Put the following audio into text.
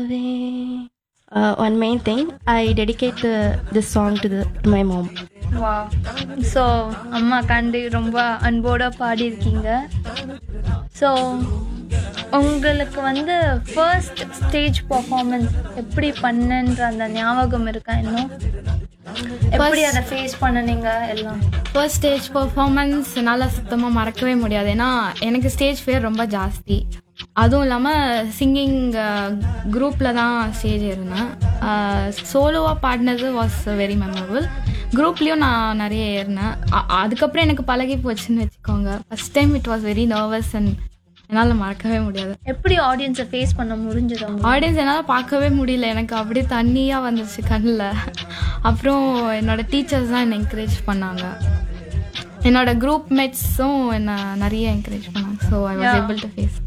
நிலாவே uh, one main thing i dedicate the, this song to, the, to my mom வா so அம்மா கண்டு ரொம்ப அன்போட பாடியிருக்கீங்க ஸோ உங்களுக்கு வந்து ஃபர்ஸ்ட் ஸ்டேஜ் பர்ஃபார்மன்ஸ் எப்படி பண்ணன்ற அந்த ஞாபகம் இருக்கா இன்னும் எப்படி அதை ஃபேஸ் பண்ணனீங்க எல்லாம் ஃபர்ஸ்ட் ஸ்டேஜ் பர்ஃபார்மன்ஸ் என்னால் சுத்தமாக மறக்கவே முடியாது ஏன்னா எனக்கு ஸ்டேஜ் ஃபியர் ரொம்ப ஜாஸ்தி அதுவும் இல்லாமல் சிங்கிங் குரூப்பில் தான் ஸ்டேஜ் இருந்தேன் சோலோவாக பாடினது வாஸ் வெரி மெமரபிள் குரூப்லேயும் நான் நிறைய ஏறினேன் அ- அதுக்கப்புறம் எனக்கு பழகி போச்சுன்னு வச்சுக்கோங்க first time it was very nervous and என்னால் மறக்கவே முடியாது எப்படி ஆடியன்ஸை ஃபேஸ் பண்ண முடிஞ்சது உங்களுக்கு? ஆடியன்ஸ் என்னால் பார்க்கவே முடியல எனக்கு அப்படியே தண்ணியாக வந்துருச்சு கண்ணில் அப்புறம் என்னோட டீச்சர்ஸ் தான் என்னை என்கரேஜ் பண்ணாங்க என்னோட குரூப் மேட்ஸும் என்னை நிறைய என்கரேஜ் பண்ணாங்க so I was Yeah. Able to face